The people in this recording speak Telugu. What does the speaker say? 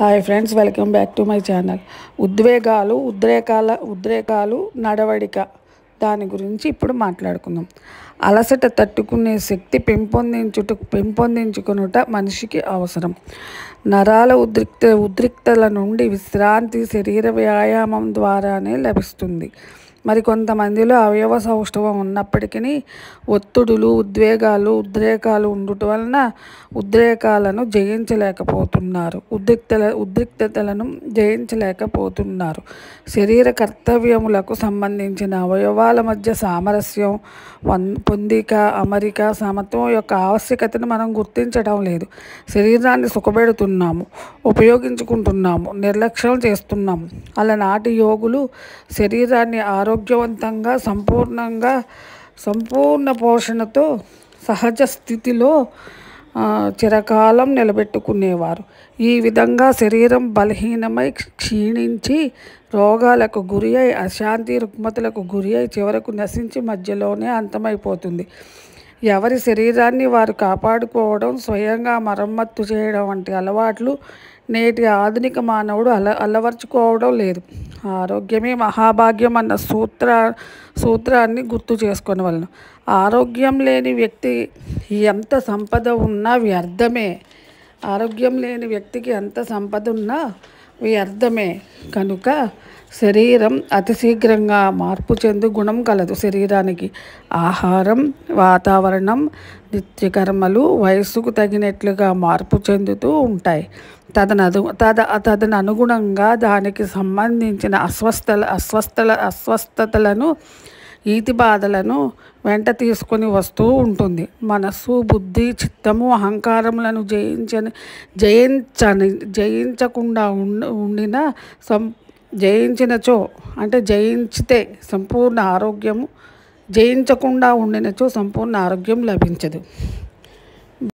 hi friends welcome back to my channel ఉద్వేగాలు ఉద్రేకాల ఉద్రేకాలు నడవడిక దాని గురించి ఇప్పుడు మాట్లాడుకుందాం అలసట తట్టుకునే శక్తి పెంపొందించుట పెంపొందించుకునుట మనిషికి అవసరం నరాల ఉద్రిక్త ఉద్రిక్తల నుండి విశ్రాంతి శరీర వ్యాయామం ద్వారానే లభిస్తుంది మరి కొంతమందిలో అవయవ సౌష్ఠవం ఉన్నప్పటికీ ఒత్తిడులు ఉద్వేగాలు ఉద్రేకాలు ఉండుట వలన ఉద్రేకాలను జయించలేకపోతున్నారు ఉద్రిక్తల ఉద్రిక్తతలను జయించలేకపోతున్నారు శరీర కర్తవ్యములకు సంబంధించిన అవయవాల మధ్య సామరస్యం వన్ పొందిక అమరిక సమత్వం యొక్క ఆవశ్యకతను మనం గుర్తించడం లేదు శరీరాన్ని సుఖపెడుతున్నాము ఉపయోగించుకుంటున్నాము నిర్లక్ష్యం చేస్తున్నాము అలనాటి యోగులు శరీరాన్ని ఆరోగ్యవంతంగా సంపూర్ణంగా సంపూర్ణ పోషణతో సహజ స్థితిలో ఆ, చిరకాలం నిలబెట్టుకునేవారు ఈ విధంగా శరీరం బలహీనమై క్షీణించి రోగాలకు గురి అయి అశాంతి రుగ్మతలకు గురి అయి చివరకు నశించి మధ్యలోనే అంతమైపోతుంది ఎవరి శరీరాన్ని వారు కాపాడుకోవడం స్వయంగా మరమ్మత్తు చేయడం వంటి అలవాట్లు నేటి ఆధునిక మానవుడు అల అలవర్చుకోవడం లేదు ఆరోగ్యమే మహాభాగ్యం అన్న సూత్ర సూత్రాన్ని గుర్తు చేసుకోనవలను ఆరోగ్యం లేని వ్యక్తి ఎంత సంపద ఉన్నా వ్యర్థమే ఆరోగ్యం లేని వ్యక్తికి ఎంత సంపద ఉన్నా వ్యర్థమే కనుక శరీరం అతి శీఘ్రంగా మార్పు చెందు గుణం కలదు శరీరానికి ఆహారం వాతావరణం నిత్యకర్మలు వయస్సుకు తగినట్లుగా మార్పు చెందుతూ ఉంటాయి తదనదు తద తదననుగుణంగా దానికి సంబంధించిన అస్వస్థల అస్వస్థల అస్వస్థతలను ఈతి బాధలను వెంట తీసుకొని వస్తూ ఉంటుంది మనస్సు బుద్ధి చిత్తము అహంకారములను జయించని జయించని జయించకుండా ఉండ ఉండిన సం జయించినచో అంటే జయించితే సంపూర్ణ ఆరోగ్యము జయించకుండా ఉండినచో సంపూర్ణ ఆరోగ్యం లభించదు